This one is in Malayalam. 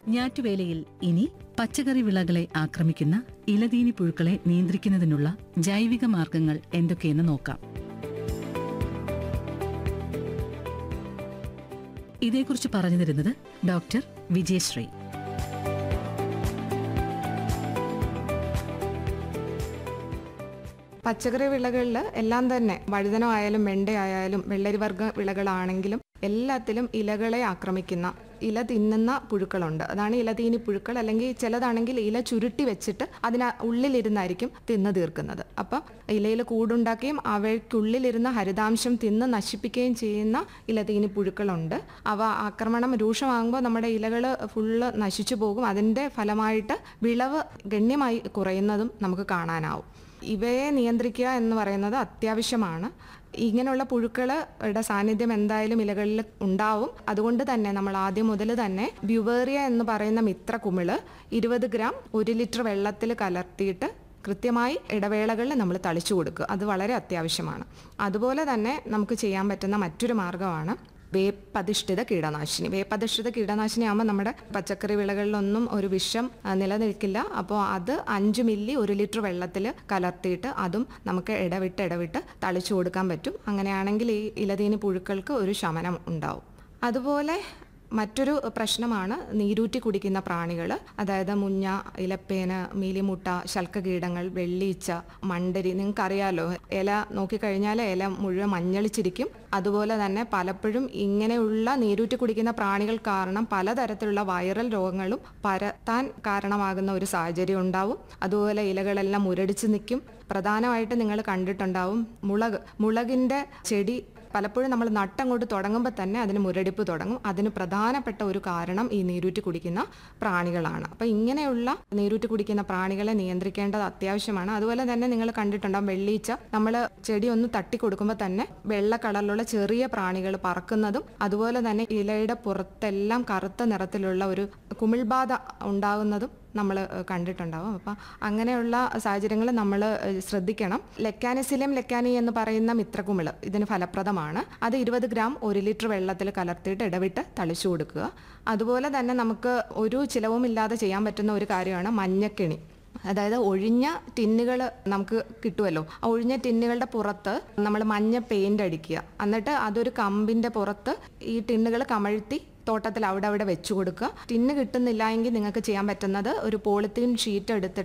ഞാറ്റുവേലയിൽ ഇനി പച്ചക്കറി വിളകളെ ആക്രമിക്കുന്ന ഇലതീനി പുഴുക്കളെ നിയന്ത്രിക്കുന്നതിനുള്ള ജൈവിക മാർഗങ്ങൾ എന്തൊക്കെയെന്ന് നോക്കാം ഇതേക്കുറിച്ച് പറഞ്ഞു തരുന്നത് ഡോക്ടർ വിജയശ്രീ പച്ചക്കറി വിളകളിൽ എല്ലാം തന്നെ വഴുതന ആയാലും വെണ്ടയായാലും വെള്ളരിവർഗ വിളകളാണെങ്കിലും എല്ലാത്തിലും ഇലകളെ ആക്രമിക്കുന്ന ഇല തിന്നുന്ന പുഴുക്കളുണ്ട് അതാണ് ഇലതീനി പുഴുക്കൾ അല്ലെങ്കിൽ ചിലതാണെങ്കിൽ ഇല ചുരുട്ടി വെച്ചിട്ട് അതിന് ഉള്ളിലിരുന്നായിരിക്കും തിന്നു തീർക്കുന്നത് അപ്പം ഇലയിൽ കൂടുണ്ടാക്കുകയും അവയ്ക്കുള്ളിലിരുന്ന ഹരിതാംശം തിന്ന് നശിപ്പിക്കുകയും ചെയ്യുന്ന ഇലതീനി പുഴുക്കളുണ്ട് അവ ആക്രമണം രൂക്ഷമാകുമ്പോൾ നമ്മുടെ ഇലകൾ ഫുള്ള് നശിച്ചു പോകും അതിൻ്റെ ഫലമായിട്ട് വിളവ് ഗണ്യമായി കുറയുന്നതും നമുക്ക് കാണാനാവും ഇവയെ നിയന്ത്രിക്കുക എന്ന് പറയുന്നത് അത്യാവശ്യമാണ് ഇങ്ങനെയുള്ള പുഴുക്കളുടെ സാന്നിധ്യം എന്തായാലും ഇലകളിൽ ഉണ്ടാവും അതുകൊണ്ട് തന്നെ നമ്മൾ ആദ്യം മുതൽ തന്നെ ബ്യുവേറിയ എന്ന് പറയുന്ന മിത്ര കുമിള് ഇരുപത് ഗ്രാം ഒരു ലിറ്റർ വെള്ളത്തിൽ കലർത്തിയിട്ട് കൃത്യമായി ഇടവേളകളിൽ നമ്മൾ തളിച്ചു കൊടുക്കുക അത് വളരെ അത്യാവശ്യമാണ് അതുപോലെ തന്നെ നമുക്ക് ചെയ്യാൻ പറ്റുന്ന മറ്റൊരു മാർഗ്ഗമാണ് വേപ്പധിഷ്ഠിത കീടനാശിനി വേപ്പധിഷ്ഠിത കീടനാശിനി ആകുമ്പോൾ നമ്മുടെ പച്ചക്കറി വിളകളിലൊന്നും ഒരു വിഷം ആ, നിലനിൽക്കില്ല അപ്പോൾ അത് അഞ്ച് മില്ലി ഒരു ലിറ്റർ വെള്ളത്തിൽ കലർത്തിയിട്ട് അതും നമുക്ക് ഇടവിട്ട് ഇടവിട്ട് തളിച്ചു കൊടുക്കാൻ പറ്റും അങ്ങനെയാണെങ്കിൽ ഈ ഇലതീനി പുഴുക്കൾക്ക് ഒരു ശമനം ഉണ്ടാവും അതുപോലെ മറ്റൊരു പ്രശ്നമാണ് നീരൂറ്റി കുടിക്കുന്ന പ്രാണികൾ അതായത് മുഞ്ഞ ഇലപ്പേന് മീലിമുട്ട ശൽക്കകീടങ്ങൾ വെള്ളീച്ച മണ്ടരി നിങ്ങൾക്കറിയാലോ ഇല നോക്കിക്കഴിഞ്ഞാൽ ഇല മുഴുവൻ മഞ്ഞളിച്ചിരിക്കും അതുപോലെ തന്നെ പലപ്പോഴും ഇങ്ങനെയുള്ള നീരൂറ്റി കുടിക്കുന്ന പ്രാണികൾ കാരണം പലതരത്തിലുള്ള വൈറൽ രോഗങ്ങളും പരത്താൻ കാരണമാകുന്ന ഒരു സാഹചര്യം ഉണ്ടാവും അതുപോലെ ഇലകളെല്ലാം മുരടിച്ച് നിൽക്കും പ്രധാനമായിട്ട് നിങ്ങൾ കണ്ടിട്ടുണ്ടാവും മുളക് മുളകിൻ്റെ ചെടി പലപ്പോഴും നമ്മൾ നട്ടങ്ങോട്ട് തുടങ്ങുമ്പോൾ തന്നെ അതിന് മുരടിപ്പ് തുടങ്ങും അതിന് പ്രധാനപ്പെട്ട ഒരു കാരണം ഈ നീരൂറ്റി കുടിക്കുന്ന പ്രാണികളാണ് അപ്പോൾ ഇങ്ങനെയുള്ള നീരൂറ്റി കുടിക്കുന്ന പ്രാണികളെ നിയന്ത്രിക്കേണ്ടത് അത്യാവശ്യമാണ് അതുപോലെ തന്നെ നിങ്ങൾ കണ്ടിട്ടുണ്ടാവും വെള്ളീച്ച നമ്മൾ ചെടി ഒന്ന് തട്ടി കൊടുക്കുമ്പോൾ തന്നെ വെള്ള കളറിലുള്ള ചെറിയ പ്രാണികൾ പറക്കുന്നതും അതുപോലെ തന്നെ ഇലയുടെ പുറത്തെല്ലാം കറുത്ത നിറത്തിലുള്ള ഒരു കുമിൾബാധ ഉണ്ടാകുന്നതും നമ്മൾ കണ്ടിട്ടുണ്ടാവും അപ്പം അങ്ങനെയുള്ള സാഹചര്യങ്ങൾ നമ്മൾ ശ്രദ്ധിക്കണം ലെക്കാനിസിലിയം ലെക്കാനി എന്ന് പറയുന്ന മിത്രകുമിള് ഇതിന് ഫലപ്രദമാണ് അത് ഇരുപത് ഗ്രാം ഒരു ലിറ്റർ വെള്ളത്തിൽ കലർത്തിയിട്ട് ഇടവിട്ട് തളിച്ചു കൊടുക്കുക അതുപോലെ തന്നെ നമുക്ക് ഒരു ചിലവുമില്ലാതെ ചെയ്യാൻ പറ്റുന്ന ഒരു കാര്യമാണ് മഞ്ഞക്കെണി അതായത് ഒഴിഞ്ഞ ടിന്നുകൾ നമുക്ക് കിട്ടുമല്ലോ ആ ഒഴിഞ്ഞ ടിന്നുകളുടെ പുറത്ത് നമ്മൾ മഞ്ഞ പെയിന്റ് അടിക്കുക എന്നിട്ട് അതൊരു കമ്പിന്റെ പുറത്ത് ഈ ടിന്നുകൾ കമഴ്ത്തി തോട്ടത്തിൽ അവിടെ അവിടെ വെച്ചു കൊടുക്കുക ടിന്ന് കിട്ടുന്നില്ല എങ്കിൽ നിങ്ങൾക്ക് ചെയ്യാൻ പറ്റുന്നത് ഒരു പോളിത്തീൻ ഷീറ്റ് എടുത്തിട്ട്